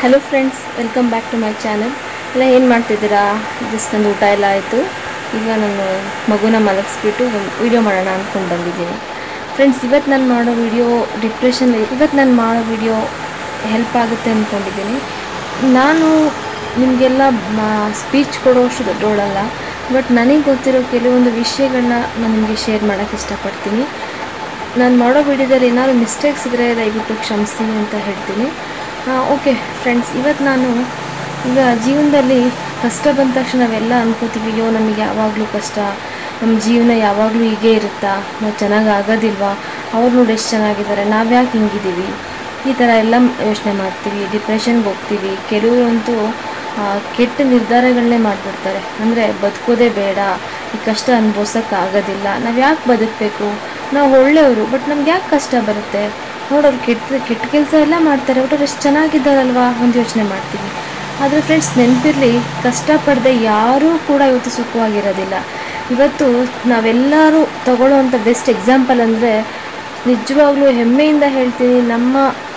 hello friends welcome back to my channel ಎಲ್ಲ ಏನು ಮಾಡ್ತಿದ್ದೀರಾ ಜಸ್ಟ್ ನಂದು ಊಟ ಎಲ್ಲ ಆಯಿತು ಈಗ ನಾನು ಮಗುನ ಮಲಗಿಸ್ಬಿಟ್ಟು ಒಂದು ವೀಡಿಯೋ ಮಾಡೋಣ ಅಂದ್ಕೊಂಡು ಬಂದಿದ್ದೀನಿ ಫ್ರೆಂಡ್ಸ್ ಇವತ್ತು ನಾನು ಮಾಡೋ ವಿಡಿಯೋ ಡಿಪ್ರೆಷನ್ ಇವತ್ತು ನಾನು ಮಾಡೋ ವಿಡಿಯೋ ಹೆಲ್ಪ್ ಆಗುತ್ತೆ ಅಂದ್ಕೊಂಡಿದ್ದೀನಿ ನಾನು ನಿಮಗೆಲ್ಲ ಸ್ಪೀಚ್ ಕೊಡೋಷ್ಟು ದೊಡ್ಡೋಳಲ್ಲ ಬಟ್ ನನಗೆ ಗೊತ್ತಿರೋ ಕೆಲವೊಂದು ವಿಷಯಗಳನ್ನ ನಾನು ನಿಮಗೆ ಶೇರ್ ಮಾಡೋಕ್ಕೆ ಇಷ್ಟಪಡ್ತೀನಿ ನಾನು ಮಾಡೋ ವಿಡಿಯೋದಲ್ಲಿ ಏನಾದ್ರು ಮಿಸ್ಟೇಕ್ಸ್ ಇದ್ದರೆ ದಯವಿಟ್ಟು ಕ್ಷಮಿಸಿ ಅಂತ ಹೇಳ್ತೀನಿ ಓಕೆ ಫ್ರೆಂಡ್ಸ್ ಇವತ್ತು ನಾನು ಈಗ ಜೀವನದಲ್ಲಿ ಕಷ್ಟ ಬಂದ ತಕ್ಷಣ ನಾವೆಲ್ಲ ಅನ್ಕೋತೀವಿ ಅಯ್ಯೋ ನಮಗೆ ಯಾವಾಗಲೂ ಕಷ್ಟ ನಮ್ಮ ಜೀವನ ಯಾವಾಗಲೂ ಹೀಗೆ ಇರುತ್ತಾ ನಾವು ಚೆನ್ನಾಗಿ ಆಗೋದಿಲ್ವಾ ಅವ್ರು ನೋಡಿ ಎಷ್ಟು ಚೆನ್ನಾಗಿದ್ದಾರೆ ನಾವ್ಯಾಕೆ ಹಿಂಗಿದ್ದೀವಿ ಈ ಥರ ಎಲ್ಲ ಯೋಚನೆ ಮಾಡ್ತೀವಿ ಡಿಪ್ರೆಷನ್ಗೆ ಹೋಗ್ತೀವಿ ಕೆಲವರಂತೂ ಆ, ಕೆಟ್ಟ ನಿರ್ಧಾರಗಳನ್ನೇ ಮಾಡಿಬಿಡ್ತಾರೆ ಅಂದರೆ ಬದುಕೋದೇ ಬೇಡ ಈ ಕಷ್ಟ ಅನುಭವಿಸೋಕ್ಕಾಗೋದಿಲ್ಲ ನಾವು ಯಾಕೆ ಬದುಕಬೇಕು ನಾವು ಒಳ್ಳೆಯವರು ಬಟ್ ನಮ್ಗೆ ಯಾಕೆ ಕಷ್ಟ ಬರುತ್ತೆ ನೋಡೋರು ಕೆಟ್ಟ ಕೆಟ್ಟ ಕೆಲಸ ಎಲ್ಲ ಮಾಡ್ತಾರೆ ಒಟ್ಟು ಎಷ್ಟು ಚೆನ್ನಾಗಿದ್ದಾರಲ್ವಾ ಒಂದು ಯೋಚನೆ ಮಾಡ್ತೀವಿ ಆದರೆ ಫ್ರೆಂಡ್ಸ್ ನೆನಪಿರಲಿ ಕಷ್ಟಪಡದೆ ಯಾರೂ ಕೂಡ ಇವತ್ತು ಸುಖವಾಗಿರೋದಿಲ್ಲ ಇವತ್ತು ನಾವೆಲ್ಲರೂ ತಗೊಳ್ಳೋವಂಥ ಬೆಸ್ಟ್ ಎಕ್ಸಾಂಪಲ್ ಅಂದರೆ ನಿಜವಾಗ್ಲೂ ಹೆಮ್ಮೆಯಿಂದ ಹೇಳ್ತೀನಿ ನಮ್ಮ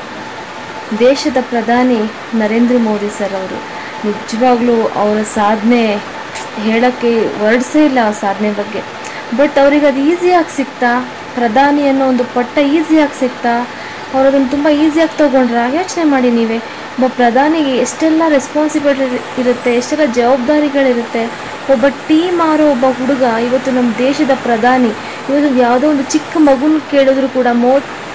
ದೇಶದ ಪ್ರಧಾನಿ ನರೇಂದ್ರ ಮೋದಿ ಸರ್ ಅವರು ನಿಜವಾಗ್ಲೂ ಅವರ ಸಾಧನೆ ಹೇಳೋಕ್ಕೆ ವರ್ಡ್ಸೇ ಇಲ್ಲ ಆ ಸಾಧನೆ ಬಗ್ಗೆ ಬಟ್ ಅವ್ರಿಗೆ ಅದು ಈಸಿಯಾಗಿ ಸಿಗ್ತಾ ಪ್ರಧಾನಿ ಅನ್ನೋ ಒಂದು ಪಟ್ಟ ಈಸಿಯಾಗಿ ಸಿಗ್ತಾ ಅವ್ರು ಅದನ್ನು ತುಂಬ ಈಸಿಯಾಗಿ ತೊಗೊಂಡ್ರ ಯೋಚನೆ ಮಾಡಿ ನೀವೇ ಒಬ್ಬ ಪ್ರಧಾನಿಗೆ ಎಷ್ಟೆಲ್ಲ ರೆಸ್ಪಾನ್ಸಿಬಿಲಿಟಿ ಇರುತ್ತೆ ಎಷ್ಟೆಲ್ಲ ಜವಾಬ್ದಾರಿಗಳಿರುತ್ತೆ ಒಬ್ಬ ಟೀಮ್ ಆರೋ ಒಬ್ಬ ಹುಡುಗ ಇವತ್ತು ನಮ್ಮ ದೇಶದ ಪ್ರಧಾನಿ ಇವತ್ತು ಯಾವುದೋ ಒಂದು ಚಿಕ್ಕ ಮಗುನ ಕೇಳಿದ್ರು ಕೂಡ ಮೋ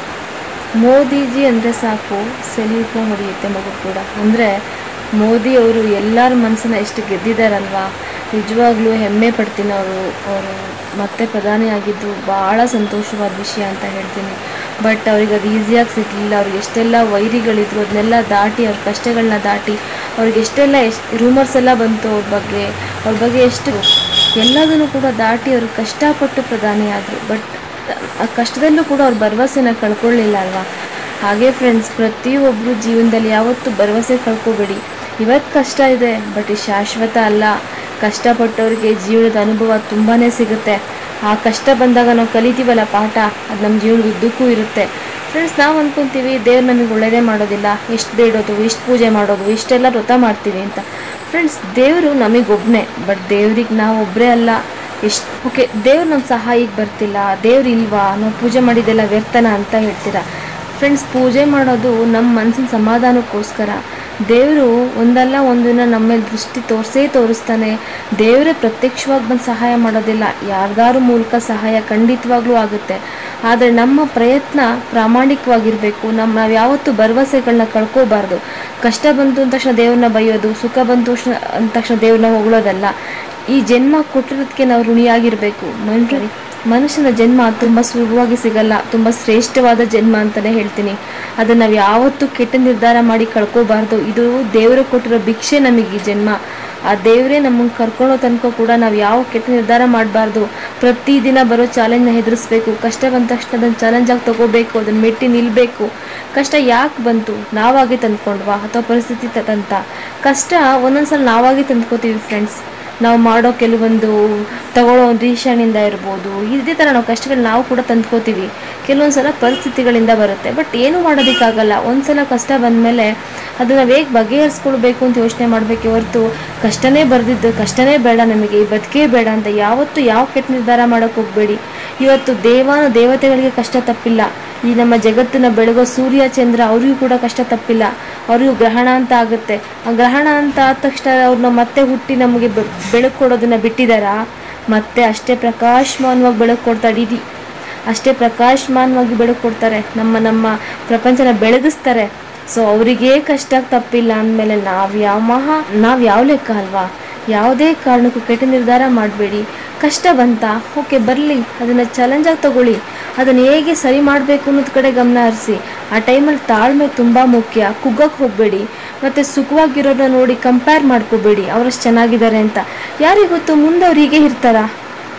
ಮೋದಿಜಿ ಅಂದರೆ ಸಾಕು ಸೆಲ್ಯೂಟ್ನ ಹೊಡೆಯುತ್ತೆ ಮಗು ಕೂಡ ಅಂದರೆ ಮೋದಿ ಅವರು ಎಲ್ಲರ ಮನಸ್ಸನ್ನ ಎಷ್ಟು ಗೆದ್ದಿದ್ದಾರಲ್ವಾ ನಿಜವಾಗ್ಲೂ ಹೆಮ್ಮೆ ಪಡ್ತೀನಿ ಅವರು ಅವರು ಮತ್ತೆ ಪ್ರಧಾನಿ ಆಗಿದ್ದು ಭಾಳ ಸಂತೋಷವಾದ ವಿಷಯ ಅಂತ ಹೇಳ್ತೀನಿ ಬಟ್ ಅವ್ರಿಗೆ ಅದು ಈಸಿಯಾಗಿ ಸಿಗಲಿಲ್ಲ ಅವ್ರಿಗೆ ಎಷ್ಟೆಲ್ಲ ವೈರಿಗಳಿದ್ರು ಅದನ್ನೆಲ್ಲ ದಾಟಿ ಅವ್ರ ಕಷ್ಟಗಳನ್ನ ದಾಟಿ ಅವ್ರಿಗೆ ಎಷ್ಟೆಲ್ಲ ಎಷ್ಟು ರೂಮರ್ಸ್ ಎಲ್ಲ ಬಂತು ಅವ್ರ ಬಗ್ಗೆ ಅವ್ರ ಬಗ್ಗೆ ಎಷ್ಟು ಎಲ್ಲದನ್ನು ಕೂಡ ದಾಟಿ ಅವರು ಕಷ್ಟಪಟ್ಟು ಪ್ರಧಾನಿ ಆದರು ಬಟ್ ಆ ಕಷ್ಟದಲ್ಲೂ ಕೂಡ ಅವ್ರ ಭರವಸೆನ ಕಳ್ಕೊಳ್ಳಿಲ್ಲ ಅಲ್ವಾ ಹಾಗೆ ಫ್ರೆಂಡ್ಸ್ ಪ್ರತಿಯೊಬ್ಬರು ಜೀವನದಲ್ಲಿ ಯಾವತ್ತೂ ಭರವಸೆ ಕಳ್ಕೊಬೇಡಿ ಇವತ್ತು ಕಷ್ಟ ಇದೆ ಬಟ್ ಇದು ಶಾಶ್ವತ ಅಲ್ಲ ಕಷ್ಟಪಟ್ಟವ್ರಿಗೆ ಜೀವನದ ಅನುಭವ ತುಂಬಾ ಸಿಗುತ್ತೆ ಆ ಕಷ್ಟ ಬಂದಾಗ ನಾವು ಕಲಿತೀವಲ್ಲ ಪಾಠ ಅದು ನಮ್ಮ ಜೀವನದ ಉದ್ದಕ್ಕೂ ಇರುತ್ತೆ ಫ್ರೆಂಡ್ಸ್ ನಾವು ಅಂದ್ಕೊತೀವಿ ದೇವ್ರು ನಮಗೆ ಒಳ್ಳೆಯದೇ ಮಾಡೋದಿಲ್ಲ ಎಷ್ಟು ಬೇಡೋದು ಎಷ್ಟು ಪೂಜೆ ಮಾಡೋದು ಇಷ್ಟೆಲ್ಲ ವ್ರತ ಮಾಡ್ತೀವಿ ಅಂತ ಫ್ರೆಂಡ್ಸ್ ದೇವರು ನಮಗೊಬ್ಬನೇ ಬಟ್ ದೇವ್ರಿಗೆ ನಾವು ಒಬ್ಬರೇ ಅಲ್ಲ ಎಷ್ಟು ಓಕೆ ದೇವ್ರು ನಮ್ಮ ಸಹಾಯಕ್ಕೆ ಬರ್ತಿಲ್ಲ ದೇವ್ರು ಇಲ್ವಾ ನಾವು ಪೂಜೆ ಮಾಡಿದ್ದೆಲ್ಲ ವ್ಯರ್ಥನ ಅಂತ ಹೇಳ್ತೀರಾ ಫ್ರೆಂಡ್ಸ್ ಪೂಜೆ ಮಾಡೋದು ನಮ್ಮ ಮನಸ್ಸಿನ ಸಮಾಧಾನಕ್ಕೋಸ್ಕರ ದೇವರು ಒಂದಲ್ಲ ಒಂದಿನ ನಮ್ಮ ಮೇಲೆ ದೃಷ್ಟಿ ತೋರಿಸೇ ತೋರಿಸ್ತಾನೆ ದೇವರೇ ಪ್ರತ್ಯಕ್ಷವಾಗಿ ಬಂದು ಸಹಾಯ ಮಾಡೋದಿಲ್ಲ ಯಾರ್ದಾರು ಮೂಲಕ ಸಹಾಯ ಖಂಡಿತವಾಗ್ಲೂ ಆಗುತ್ತೆ ಆದರೆ ನಮ್ಮ ಪ್ರಯತ್ನ ಪ್ರಾಮಾಣಿಕವಾಗಿರಬೇಕು ನಮ್ಮ ನಾವು ಯಾವತ್ತೂ ಭರವಸೆಗಳನ್ನ ಕಳ್ಕೋಬಾರ್ದು ಕಷ್ಟ ಬಂತು ಅಂದ ತಕ್ಷಣ ದೇವ್ರನ್ನ ಬೈಯೋದು ಸುಖ ಬಂತು ತಕ್ಷಣ ಅಂದ ತಕ್ಷಣ ದೇವ್ರನ್ನ ಹೊಗಳೋದಲ್ಲ ಈ ಜನ್ಮ ಕೊಟ್ಟಿರೋದಕ್ಕೆ ನಾವು ಋಣಿಯಾಗಿರಬೇಕು ಮನುಷ್ಯ ಮನುಷ್ಯನ ಜನ್ಮ ತುಂಬ ಸುಲಭವಾಗಿ ಸಿಗಲ್ಲ ತುಂಬ ಶ್ರೇಷ್ಠವಾದ ಜನ್ಮ ಅಂತಲೇ ಹೇಳ್ತೀನಿ ಅದನ್ನು ನಾವು ಯಾವತ್ತೂ ಕೆಟ್ಟ ನಿರ್ಧಾರ ಮಾಡಿ ಕಳ್ಕೋಬಾರ್ದು ಇದು ದೇವರು ಕೊಟ್ಟಿರೋ ಭಿಕ್ಷೆ ನಮಗೆ ಈ ಜನ್ಮ ಆ ದೇವರೇ ನಮ್ಮನ್ನು ಕರ್ಕೊಳ್ಳೋ ತನಕ ಕೂಡ ನಾವು ಯಾವ ಕೆಟ್ಟ ನಿರ್ಧಾರ ಮಾಡಬಾರ್ದು ಪ್ರತಿದಿನ ಬರೋ ಚಾಲೆಂಜ್ನ ಹೆದರಿಸ್ಬೇಕು ಕಷ್ಟ ಬಂದ ತಕ್ಷಣ ಅದನ್ನು ಚಾಲೆಂಜಾಗಿ ತಗೋಬೇಕು ಅದನ್ನು ಮೆಟ್ಟಿ ನಿಲ್ಲಬೇಕು ಕಷ್ಟ ಯಾಕೆ ಬಂತು ನಾವಾಗೆ ತಂದ್ಕೊಂಡ್ವಾ ಅಥವಾ ಪರಿಸ್ಥಿತಿ ತ- ತಂತ ಕಷ್ಟ ಒಂದೊಂದ್ಸಲ ನಾವಾಗೆ ತಂದ್ಕೋತೀವಿ ಫ್ರೆಂಡ್ಸ್ ನಾವು ಮಾಡೋ ಕೆಲವೊಂದು ತಗೊಳ್ಳೋ ಒಂದು ಡಿಸಿಷನಿಂದ ಇರ್ಬೋದು ಇದೇ ಥರ ನಾವು ಕಷ್ಟಗಳು ನಾವು ಕೂಡ ತಂದ್ಕೋತೀವಿ ಕೆಲವೊಂದು ಸಲ ಪರಿಸ್ಥಿತಿಗಳಿಂದ ಬರುತ್ತೆ ಬಟ್ ಏನೂ ಮಾಡೋದಕ್ಕಾಗಲ್ಲ ಒಂದು ಸಲ ಕಷ್ಟ ಬಂದಮೇಲೆ ಅದು ನಾವು ಹೇಗೆ ಬಗೆಹರಿಸ್ಕೊಳ್ಬೇಕು ಅಂತ ಯೋಚನೆ ಮಾಡಬೇಕೆ ಹೊರತು ಕಷ್ಟನೇ ಬರೆದಿದ್ದು ಕಷ್ಟನೇ ಬೇಡ ನಮಗೆ ಈ ಬದುಕೇ ಬೇಡ ಅಂತ ಯಾವತ್ತೂ ಯಾವ ಕೆಟ್ಟ ನಿರ್ಧಾರ ಮಾಡೋಕ್ಕೆ ಹೋಗಬೇಡಿ ಇವತ್ತು ದೇವಾನು ದೇವತೆಗಳಿಗೆ ಕಷ್ಟ ತಪ್ಪಿಲ್ಲ ಈ ನಮ್ಮ ಜಗತ್ತನ್ನ ಬೆಳಗೋ ಸೂರ್ಯ ಚಂದ್ರ ಅವ್ರಿಗೂ ಕೂಡ ಕಷ್ಟ ತಪ್ಪಿಲ್ಲ ಅವ್ರಿಗೂ ಗ್ರಹಣ ಅಂತ ಆಗುತ್ತೆ ಆ ಗ್ರಹಣ ಅಂತ ಆದ ತಕ್ಷಣ ಅವ್ರನ್ನ ಮತ್ತೆ ಹುಟ್ಟಿ ನಮಗೆ ಬೆ- ಬೆಳಕು ಕೊಡೋದನ್ನ ಬಿಟ್ಟಿದ್ದಾರಾ ಮತ್ತೆ ಅಷ್ಟೇ ಪ್ರಕಾಶಮಾನವಾಗಿ ಬೆಳಕು ಕೊಡ್ತಾರೆ ಇಡೀ ಅಷ್ಟೇ ಪ್ರಕಾಶಮಾನವಾಗಿ ಬೆಳಕು ಕೊಡ್ತಾರೆ ನಮ್ಮ ನಮ್ಮ ಪ್ರಪಂಚನ ಬೆಳಗಿಸ್ತಾರೆ ಸೊ ಅವರಿಗೇ ಕಷ್ಟ ತಪ್ಪಿಲ್ಲ ಅಂದಮೇಲೆ ನಾವು ಯಾವ ಮಹಾ ನಾವು ಯಾವ ಲೆಕ್ಕ ಅಲ್ವಾ ಯಾವುದೇ ಕಾರಣಕ್ಕೂ ಕೆಟ್ಟ ನಿರ್ಧಾರ ಮಾಡಬೇಡಿ ಕಷ್ಟ ಬಂತ ಓಕೆ ಬರಲಿ ಅದನ್ನು ಚಾಲೆಂಜಾಗಿ ತಗೊಳ್ಳಿ ಅದನ್ನು ಹೇಗೆ ಸರಿ ಮಾಡಬೇಕು ಅನ್ನೋದ್ ಕಡೆ ಗಮನ ಹರಿಸಿ ಆ ಟೈಮಲ್ಲಿ ತಾಳ್ಮೆ ತುಂಬ ಮುಖ್ಯ ಕುಗ್ಗಕ್ಕೆ ಹೋಗಬೇಡಿ ಮತ್ತು ಸುಖವಾಗಿರೋದನ್ನ ನೋಡಿ ಕಂಪೇರ್ ಮಾಡ್ಕೋಬೇಡಿ ಅವರಷ್ಟು ಚೆನ್ನಾಗಿದ್ದಾರೆ ಅಂತ ಯಾರಿಗೆ ಗೊತ್ತು ಮುಂದೆ ಅವ್ರು ಹೀಗೆ ಇರ್ತಾರಾ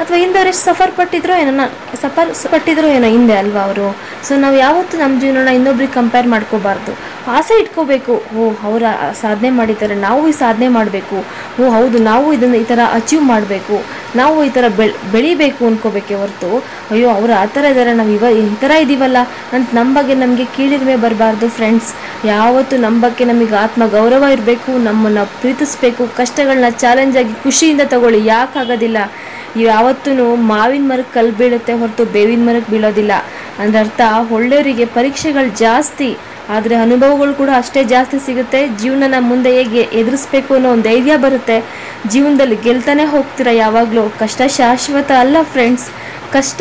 ಅಥವಾ ಹಿಂದೆ ಅವ್ರು ಎಷ್ಟು ಸಫರ್ ಪಟ್ಟಿದ್ರೋ ಏನೋ ನಾ- ಸಫರ್ ಪಟ್ಟಿದ್ರೋ ಏನೋ ಹಿಂದೆ ಅಲ್ವಾ ಅವರು ಸೊ ನಾವು ಯಾವತ್ತೂ ನಮ್ಮ ಜೀವನನ ಇನ್ನೊಬ್ರಿಗೆ ಕಂಪೇರ್ ಮಾಡ್ಕೋಬಾರ್ದು ಆಸೆ ಇಟ್ಕೋಬೇಕು ಓ ಅವರ ಸಾಧನೆ ಮಾಡಿದ್ದಾರೆ ನಾವು ಈ ಸಾಧನೆ ಮಾಡಬೇಕು ಓ ಹೌದು ನಾವು ಇದನ್ನು ಈ ಥರ ಅಚೀವ್ ಮಾಡಬೇಕು ನಾವು ಈ ಥರ ಬೆಳ್ ಬೆಳಿಬೇಕು ಅನ್ಕೋಬೇಕೆ ಹೊರತು ಅಯ್ಯೋ ಅವರು ಆ ಥರ ಇದ್ದಾರೆ ನಾವು ಇವ ಈ ಥರ ಇದ್ದೀವಲ್ಲ ಅಂತ ನಮ್ಮ ಬಗ್ಗೆ ನಮಗೆ ಕೀಳಿರಿಮೆ ಬರಬಾರ್ದು ಫ್ರೆಂಡ್ಸ್ ಯಾವತ್ತು ನಮ್ಮ ಬಗ್ಗೆ ನಮಗೆ ಆತ್ಮ ಗೌರವ ಇರಬೇಕು ನಮ್ಮನ್ನು ಪ್ರೀತಿಸ್ಬೇಕು ಕಷ್ಟಗಳನ್ನ ಚಾಲೆಂಜ್ ಆಗಿ ಖುಷಿಯಿಂದ ತಗೊಳ್ಳಿ ಯಾಕಾಗೋದಿಲ್ಲ ಯಾವತ್ತೂ ಮಾವಿನ ಮರಕ್ಕೆ ಕಲ್ಲು ಬೀಳುತ್ತೆ ಹೊರತು ಬೇವಿನ ಮರಕ್ಕೆ ಬೀಳೋದಿಲ್ಲ ಅಂದ್ರೆ ಅರ್ಥ ಒಳ್ಳೆಯವರಿಗೆ ಪರೀಕ್ಷೆಗಳು ಜಾಸ್ತಿ ಆದರೆ ಅನುಭವಗಳು ಕೂಡ ಅಷ್ಟೇ ಜಾಸ್ತಿ ಸಿಗುತ್ತೆ ಜೀವನನ ಮುಂದೆ ಹೇಗೆ ಎದುರಿಸ್ಬೇಕು ಅನ್ನೋ ಒಂದು ಧೈರ್ಯ ಬರುತ್ತೆ ಜೀವನದಲ್ಲಿ ಗೆಲ್ತಾನೆ ಹೋಗ್ತೀರಾ ಯಾವಾಗಲೂ ಕಷ್ಟ ಶಾಶ್ವತ ಅಲ್ಲ ಫ್ರೆಂಡ್ಸ್ ಕಷ್ಟ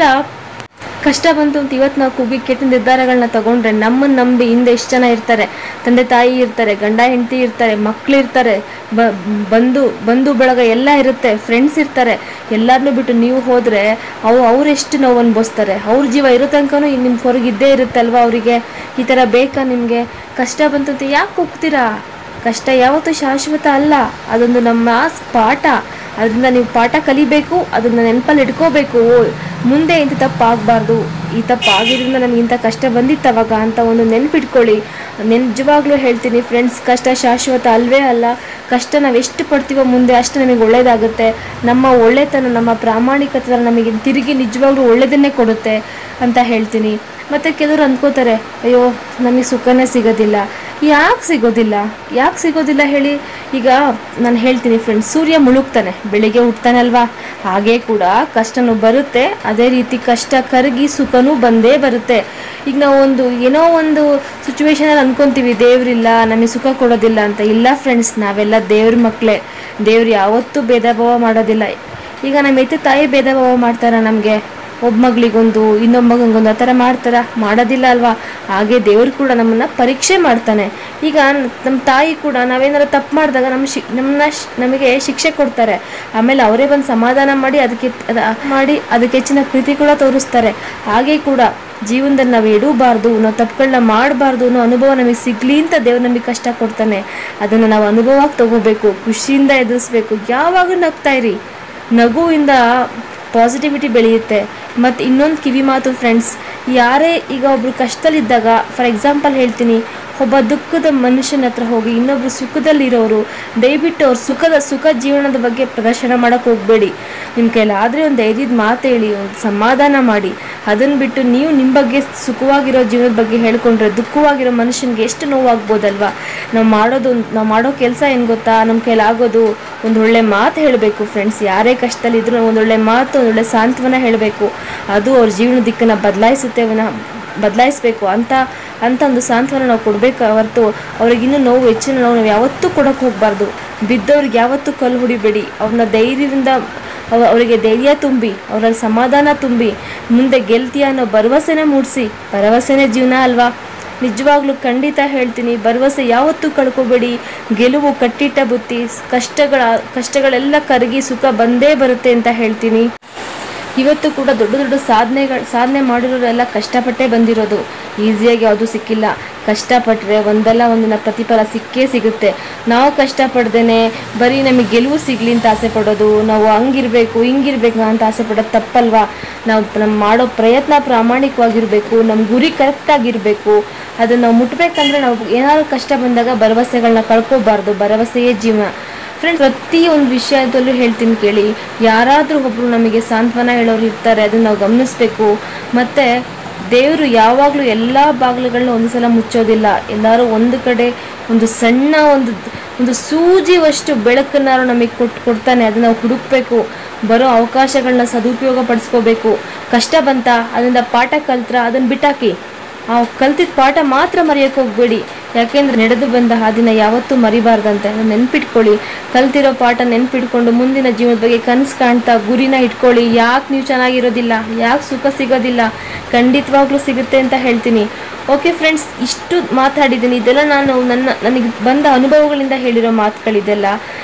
ಕಷ್ಟ ಬಂತು ಅಂತ ಇವತ್ತು ನಾವು ಕೂಗಿ ಕೆಟ್ಟ ನಿರ್ಧಾರಗಳನ್ನ ತಗೊಂಡ್ರೆ ನಮ್ಮನ್ನು ನಂಬಿ ಹಿಂದೆ ಎಷ್ಟು ಜನ ಇರ್ತಾರೆ ತಂದೆ ತಾಯಿ ಇರ್ತಾರೆ ಗಂಡ ಹೆಂಡತಿ ಇರ್ತಾರೆ ಮಕ್ಳು ಇರ್ತಾರೆ ಬ ಬಂಧು ಬಂಧು ಬಳಗ ಎಲ್ಲ ಇರುತ್ತೆ ಫ್ರೆಂಡ್ಸ್ ಇರ್ತಾರೆ ಎಲ್ಲರನ್ನೂ ಬಿಟ್ಟು ನೀವು ಹೋದರೆ ಅವು ಅವರೆಷ್ಟು ನೋವು ಅನ್ಭವಿಸ್ತಾರೆ ಅವ್ರ ಜೀವ ಇರೋ ತನಕನೂ ನಿಮ್ಮ ಹೊರಗಿದ್ದೇ ಇರುತ್ತಲ್ವ ಅವರಿಗೆ ಈ ಥರ ಬೇಕಾ ನಿಮಗೆ ಕಷ್ಟ ಬಂತು ಅಂತ ಯಾಕೆ ಹೋಗ್ತೀರಾ ಕಷ್ಟ ಯಾವತ್ತೂ ಶಾಶ್ವತ ಅಲ್ಲ ಅದೊಂದು ನಮ್ಮ ಪಾಠ ಅದರಿಂದ ನೀವು ಪಾಠ ಕಲಿಬೇಕು ಅದನ್ನ ನೆನಪಲ್ಲಿ ಇಟ್ಕೋಬೇಕು ಓ ಮುಂದೆ ಇಂಥ ತಪ್ಪು ಆಗಬಾರ್ದು ಈ ತಪ್ಪು ಆಗಿದ್ರಿಂದ ನಮ್ಗೆ ಇಂಥ ಕಷ್ಟ ಬಂದಿತ್ತು ಅವಾಗ ಅಂತ ಒಂದು ನೆನಪಿಟ್ಕೊಳ್ಳಿ ನಿಜವಾಗ್ಲೂ ಹೇಳ್ತೀನಿ ಫ್ರೆಂಡ್ಸ್ ಕಷ್ಟ ಶಾಶ್ವತ ಅಲ್ವೇ ಅಲ್ಲ ಕಷ್ಟ ನಾವು ಎಷ್ಟು ಪಡ್ತೀವೋ ಮುಂದೆ ಅಷ್ಟು ನಮಗೆ ಒಳ್ಳೇದಾಗುತ್ತೆ ನಮ್ಮ ಒಳ್ಳೆತನ ನಮ್ಮ ಪ್ರಾಮಾಣಿಕತೆ ನಮಗೆ ತಿರುಗಿ ನಿಜವಾಗ್ಲೂ ಒಳ್ಳೆಯದನ್ನೇ ಕೊಡುತ್ತೆ ಅಂತ ಹೇಳ್ತೀನಿ ಮತ್ತು ಕೆಲವರು ಅಂದ್ಕೋತಾರೆ ಅಯ್ಯೋ ನಮಗೆ ಸುಖನೇ ಸಿಗೋದಿಲ್ಲ ಯಾಕೆ ಸಿಗೋದಿಲ್ಲ ಯಾಕೆ ಸಿಗೋದಿಲ್ಲ ಹೇಳಿ ಈಗ ನಾನು ಹೇಳ್ತೀನಿ ಫ್ರೆಂಡ್ಸ್ ಸೂರ್ಯ ಮುಳುಗ್ತಾನೆ ಬೆಳಿಗ್ಗೆ ಹುಟ್ತಾನೆ ಅಲ್ವಾ ಹಾಗೆ ಕೂಡ ಕಷ್ಟನೂ ಬರುತ್ತೆ ಅದೇ ರೀತಿ ಕಷ್ಟ ಕರಗಿ ಸುಖನೂ ಬಂದೇ ಬರುತ್ತೆ ಈಗ ನಾವು ಒಂದು ಏನೋ ಒಂದು ಸಿಚುವೇಶನಲ್ಲಿ ಅನ್ಕೊಂತೀವಿ ದೇವ್ರಿಲ್ಲ ನಮಗೆ ಸುಖ ಕೊಡೋದಿಲ್ಲ ಅಂತ ಇಲ್ಲ ಫ್ರೆಂಡ್ಸ್ ನಾವೆಲ್ಲ ದೇವ್ರ ಮಕ್ಕಳೇ ದೇವ್ರು ಯಾವತ್ತೂ ಭೇದ ಭಾವ ಮಾಡೋದಿಲ್ಲ ಈಗ ನಮ್ಮ ಎತ್ತೆ ತಾಯಿ ಭೇದ ಭಾವ ಮಾಡ್ತಾರ ನಮಗೆ ಒಬ್ಬ ಮಗಳಿಗೊಂದು ಇನ್ನೊಬ್ಬ ಮಗನಿಗೊಂದು ಆ ಥರ ಮಾಡ್ತಾರ ಮಾಡೋದಿಲ್ಲ ಅಲ್ವಾ ಹಾಗೆ ದೇವ್ರು ಕೂಡ ನಮ್ಮನ್ನು ಪರೀಕ್ಷೆ ಮಾಡ್ತಾನೆ ಈಗ ನಮ್ಮ ತಾಯಿ ಕೂಡ ನಾವೇನಾದ್ರು ತಪ್ಪು ಮಾಡಿದಾಗ ನಮ್ಮ ಶಿ ನಮ್ಮನ್ನ ಶ್- ನಮಗೆ ಶಿಕ್ಷೆ ಕೊಡ್ತಾರೆ ಆಮೇಲೆ ಅವರೇ ಬಂದು ಸಮಾಧಾನ ಮಾಡಿ ಅದಕ್ಕೆ ಅದ ಮಾಡಿ ಅದಕ್ಕೆ ಹೆಚ್ಚಿನ ಪ್ರೀತಿ ಕೂಡ ತೋರಿಸ್ತಾರೆ ಹಾಗೆ ಕೂಡ ಜೀವನದಲ್ಲಿ ನಾವು ಇಡಬಾರ್ದು ನಾವು ತಪ್ಪುಗಳನ್ನ ಮಾಡಬಾರ್ದು ಅನ್ನೋ ಅನುಭವ ನಮಗೆ ಸಿಗ್ಲಿ ಅಂತ ದೇವ್ರು ನಮಗೆ ಕಷ್ಟ ಕೊಡ್ತಾನೆ ಅದನ್ನು ನಾವು ಅನುಭವಕ್ಕೆ ತಗೋಬೇಕು ಖುಷಿಯಿಂದ ಎದುರಿಸ್ಬೇಕು ಯಾವಾಗ ನಗ್ತಾ ಇರಿ ನಗುವಿಂದ ಪಾಸಿಟಿವಿಟಿ ಬೆಳೆಯುತ್ತೆ ಮತ್ತು ಇನ್ನೊಂದು ಕಿವಿ ಮಾತು ಫ್ರೆಂಡ್ಸ್ ಯಾರೇ ಈಗ ಒಬ್ರು ಕಷ್ಟದಲ್ಲಿದ್ದಾಗ ಫಾರ್ ಎಕ್ಸಾಂಪಲ್ ಹೇಳ್ತೀನಿ ಒಬ್ಬ ದುಃಖದ ಮನುಷ್ಯನ ಹತ್ರ ಹೋಗಿ ಇನ್ನೊಬ್ರು ಸುಖದಲ್ಲಿರೋರು ದಯವಿಟ್ಟು ಅವ್ರ ಸುಖದ ಸುಖ ಜೀವನದ ಬಗ್ಗೆ ಪ್ರದರ್ಶನ ಮಾಡೋಕ್ಕೆ ಹೋಗಬೇಡಿ ನಿಮ್ಮ ಕೈಲಾದರೆ ಒಂದು ಧೈರ್ಯದ ಮಾತು ಹೇಳಿ ಒಂದು ಸಮಾಧಾನ ಮಾಡಿ ಅದನ್ನು ಬಿಟ್ಟು ನೀವು ನಿಮ್ಮ ಬಗ್ಗೆ ಸುಖವಾಗಿರೋ ಜೀವನದ ಬಗ್ಗೆ ಹೇಳ್ಕೊಂಡ್ರೆ ದುಃಖವಾಗಿರೋ ಮನುಷ್ಯನಿಗೆ ಎಷ್ಟು ನೋವಾಗ್ಬೋದಲ್ವಾ ನಾವು ಮಾಡೋದು ನಾವು ಮಾಡೋ ಕೆಲಸ ಏನು ಗೊತ್ತಾ ನಮ್ಮ ಕೈಲಾಗೋದು ಒಂದು ಒಳ್ಳೆ ಮಾತು ಹೇಳಬೇಕು ಫ್ರೆಂಡ್ಸ್ ಯಾರೇ ಕಷ್ಟದಲ್ಲಿದ್ದರೂ ಒಂದೊಳ್ಳೆ ಮಾತು ಒಂದೊಳ್ಳೆ ಸಾಂತ್ವನ ಹೇಳಬೇಕು ಅದು ಅವ್ರ ಜೀವನ ದಿಕ್ಕನ್ನು ಬದಲಾಯಿಸುತ್ತೆ ಅವನ ಬದಲಾಯಿಸಬೇಕು ಅಂತ ಅಂತ ಒಂದು ಸಾಂತ್ವನ ನಾವು ಕೊಡಬೇಕು ಹೊರತು ಅವ್ರಿಗಿನ್ನೂ ನೋವು ಹೆಚ್ಚಿನ ನೋವು ನಾವು ಯಾವತ್ತೂ ಕೊಡೋಕೆ ಹೋಗಬಾರ್ದು ಬಿದ್ದವ್ರಿಗೆ ಯಾವತ್ತೂ ಕಲ್ಲು ಹೊಡಿಬೇಡಿ ಅವ್ರನ್ನ ಧೈರ್ಯದಿಂದ ಅವ ಅವರಿಗೆ ಧೈರ್ಯ ತುಂಬಿ ಅವರಲ್ಲಿ ಸಮಾಧಾನ ತುಂಬಿ ಮುಂದೆ ಗೆಲ್ತೀಯ ಅನ್ನೋ ಭರವಸೆನೇ ಮೂಡಿಸಿ ಭರವಸೆನೇ ಜೀವನ ಅಲ್ವಾ ನಿಜವಾಗ್ಲೂ ಖಂಡಿತ ಹೇಳ್ತೀನಿ ಭರವಸೆ ಯಾವತ್ತೂ ಕಳ್ಕೊಬೇಡಿ ಗೆಲುವು ಕಟ್ಟಿಟ್ಟ ಬುತ್ತಿ ಕಷ್ಟಗಳ ಕಷ್ಟಗಳೆಲ್ಲ ಕರಗಿ ಸುಖ ಬಂದೇ ಬರುತ್ತೆ ಅಂತ ಹೇಳ್ತೀನಿ ಇವತ್ತು ಕೂಡ ದೊಡ್ಡ ದೊಡ್ಡ ಸಾಧನೆಗಳು ಸಾಧನೆ ಮಾಡಿರೋರೆಲ್ಲ ಕಷ್ಟಪಟ್ಟೇ ಬಂದಿರೋದು ಈಸಿಯಾಗಿ ಯಾವುದು ಸಿಕ್ಕಿಲ್ಲ ಕಷ್ಟಪಟ್ಟರೆ ಒಂದಲ್ಲ ಒಂದಿನ ಪ್ರತಿಫಲ ಸಿಕ್ಕೇ ಸಿಗುತ್ತೆ ನಾವು ಕಷ್ಟಪಡ್ದೇನೆ ಬರೀ ನಮಗೆ ಗೆಲುವು ಸಿಗಲಿ ಅಂತ ಆಸೆ ಪಡೋದು ನಾವು ಹಂಗಿರ್ಬೇಕು ಹಿಂಗಿರ್ಬೇಕು ಅಂತ ಆಸೆ ಪಡೋದು ತಪ್ಪಲ್ವಾ ನಾವು ನಮ್ಮ ಮಾಡೋ ಪ್ರಯತ್ನ ಪ್ರಾಮಾಣಿಕವಾಗಿರಬೇಕು ನಮ್ಮ ಗುರಿ ಕರೆಕ್ಟಾಗಿರಬೇಕು ಅದನ್ನು ನಾವು ಮುಟ್ಬೇಕಂದ್ರೆ ನಾವು ಏನಾದ್ರು ಕಷ್ಟ ಬಂದಾಗ ಭರವಸೆಗಳನ್ನ ಕಳ್ಕೊಬಾರ್ದು ಭರವಸೆಯೇ ಜೀವನ ಫ್ರೆಂಡ್ಸ್ ಪ್ರತಿ ಒಂದು ವಿಷಯದಲ್ಲೂ ಹೇಳ್ತೀನಿ ಕೇಳಿ ಯಾರಾದರೂ ಒಬ್ಬರು ನಮಗೆ ಸಾಂತ್ವನ ಹೇಳೋರು ಇರ್ತಾರೆ ಅದನ್ನು ನಾವು ಗಮನಿಸಬೇಕು ಮತ್ತು ದೇವರು ಯಾವಾಗಲೂ ಎಲ್ಲ ಬಾಗಿಲುಗಳನ್ನ ಒಂದು ಸಲ ಮುಚ್ಚೋದಿಲ್ಲ ಎಲ್ಲರೂ ಒಂದು ಕಡೆ ಒಂದು ಸಣ್ಣ ಒಂದು ಒಂದು ಸೂಜಿವಷ್ಟು ಬೆಳಕನ್ನಾರು ನಮಗೆ ಕೊಟ್ಟು ಕೊಡ್ತಾನೆ ಅದನ್ನ ನಾವು ಹುಡುಕ್ಬೇಕು ಬರೋ ಅವಕಾಶಗಳನ್ನ ಸದುಪಯೋಗ ಪಡಿಸ್ಕೋಬೇಕು ಕಷ್ಟ ಬಂತ ಅದರಿಂದ ಪಾಠ ಕಲ್ತ್ರ ಅದನ್ನು ಬಿಟ್ಟಾಕಿ ಆ ಕಲ್ತಿದ್ದ ಪಾಠ ಮಾತ್ರ ಮರೆಯೋಕೆ ಹೋಗ್ಬೇಡಿ ಯಾಕೆಂದ್ರೆ ನಡೆದು ಬಂದ ಹಾದಿನ ಯಾವತ್ತೂ ಮರಿಬಾರ್ದಂತೆ ಅದನ್ನ ನೆನ್ಪಿಟ್ಕೊಳ್ಳಿ ಕಲ್ತಿರೋ ಪಾಠ ನೆನ್ಪಿಟ್ಕೊಂಡು ಮುಂದಿನ ಜೀವನದ ಬಗ್ಗೆ ಕನಸು ಕಾಣ್ತಾ ಗುರಿನ ಇಟ್ಕೊಳ್ಳಿ ಯಾಕೆ ನೀವು ಚೆನ್ನಾಗಿರೋದಿಲ್ಲ ಯಾಕೆ ಸುಖ ಸಿಗೋದಿಲ್ಲ ಖಂಡಿತವಾಗ್ಲೂ ಸಿಗುತ್ತೆ ಅಂತ ಹೇಳ್ತೀನಿ ಓಕೆ ಫ್ರೆಂಡ್ಸ್ ಇಷ್ಟು ಮಾತಾಡಿದ್ದೀನಿ ಇದೆಲ್ಲ ನಾನು ನನ್ನ ನನಗೆ ಬಂದ ಅನುಭವಗಳಿಂದ ಹೇಳಿರೋ ಮಾತುಗಳಿದೆಲ್ಲ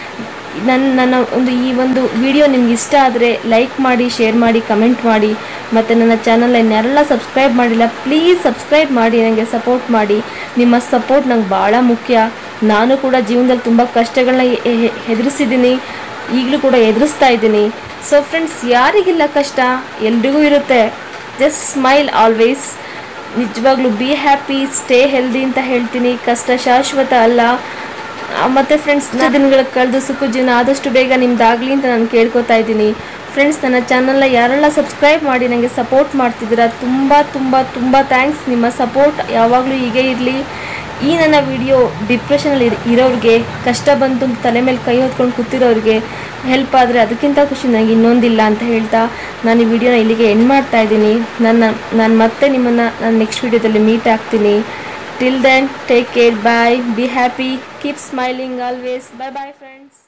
ನನ್ನ ನನ್ನ ಒಂದು ಈ ಒಂದು ವಿಡಿಯೋ ನಿಮ್ಗೆ ಇಷ್ಟ ಆದರೆ ಲೈಕ್ ಮಾಡಿ ಶೇರ್ ಮಾಡಿ ಕಮೆಂಟ್ ಮಾಡಿ ಮತ್ತು ನನ್ನ ಚಾನಲ್ ಇನ್ನೆಲ್ಲ ಸಬ್ಸ್ಕ್ರೈಬ್ ಮಾಡಿಲ್ಲ ಪ್ಲೀಸ್ ಸಬ್ಸ್ಕ್ರೈಬ್ ಮಾಡಿ ನನಗೆ ಸಪೋರ್ಟ್ ಮಾಡಿ ನಿಮ್ಮ ಸಪೋರ್ಟ್ ನಂಗೆ ಭಾಳ ಮುಖ್ಯ ನಾನು ಕೂಡ ಜೀವನದಲ್ಲಿ ತುಂಬ ಕಷ್ಟಗಳನ್ನ ಎದುರಿಸಿದ್ದೀನಿ ಈಗಲೂ ಕೂಡ ಎದುರಿಸ್ತಾ ಇದ್ದೀನಿ ಸೊ ಫ್ರೆಂಡ್ಸ್ ಯಾರಿಗಿಲ್ಲ ಕಷ್ಟ ಎಲ್ರಿಗೂ ಇರುತ್ತೆ ಜಸ್ಟ್ ಸ್ಮೈಲ್ ಆಲ್ವೇಸ್ ನಿಜವಾಗ್ಲೂ ಬಿ ಹ್ಯಾಪಿ ಸ್ಟೇ ಹೆಲ್ದಿ ಅಂತ ಹೇಳ್ತೀನಿ ಕಷ್ಟ ಶಾಶ್ವತ ಅಲ್ಲ ಆ, ಮತ್ತೆ ಫ್ರೆಂಡ್ಸ್ ದಿನಗಳ ಕಳೆದು ಸುಖ ಜೀವನ ಆದಷ್ಟು ಬೇಗ ನಿಮ್ದಾಗಲಿ ಅಂತ ನಾನು ಕೇಳ್ಕೊತಾ ಇದ್ದೀನಿ ಫ್ರೆಂಡ್ಸ್ ನನ್ನ ಚಾನಲ್ನ ಯಾರೆಲ್ಲ ಸಬ್ಸ್ಕ್ರೈಬ್ ಮಾಡಿ ನನಗೆ ಸಪೋರ್ಟ್ ಮಾಡ್ತಿದ್ದೀರಾ ತುಂಬ ತುಂಬ ತುಂಬ ಥ್ಯಾಂಕ್ಸ್ ನಿಮ್ಮ ಸಪೋರ್ಟ್ ಯಾವಾಗಲೂ ಹೀಗೆ ಇರಲಿ ಈ ನನ್ನ ವಿಡಿಯೋ ಡಿಪ್ರೆಷನಲ್ಲಿ ಇರೋರಿಗೆ ಕಷ್ಟ ಬಂತು ತಲೆ ಮೇಲೆ ಕೈ ಹೊತ್ಕೊಂಡು ಕೂತಿರೋರಿಗೆ ಹೆಲ್ಪ್ ಆದರೆ ಅದಕ್ಕಿಂತ ಖುಷಿ ನನಗೆ ಇನ್ನೊಂದಿಲ್ಲ ಅಂತ ಹೇಳ್ತಾ ನಾನು ಈ ವಿಡಿಯೋನ ಇಲ್ಲಿಗೆ ಎಂಡ್ ಮಾಡ್ತಾ ಇದ್ದೀನಿ ನನ್ನ ನಾನು ಮತ್ತೆ ನಿಮ್ಮನ್ನು ನಾನು ನೆಕ್ಸ್ಟ್ ವಿಡಿಯೋದಲ್ಲಿ ಮೀಟ್ ಆಗ್ತೀನಿ till then take care bye be happy keep smiling always bye bye friends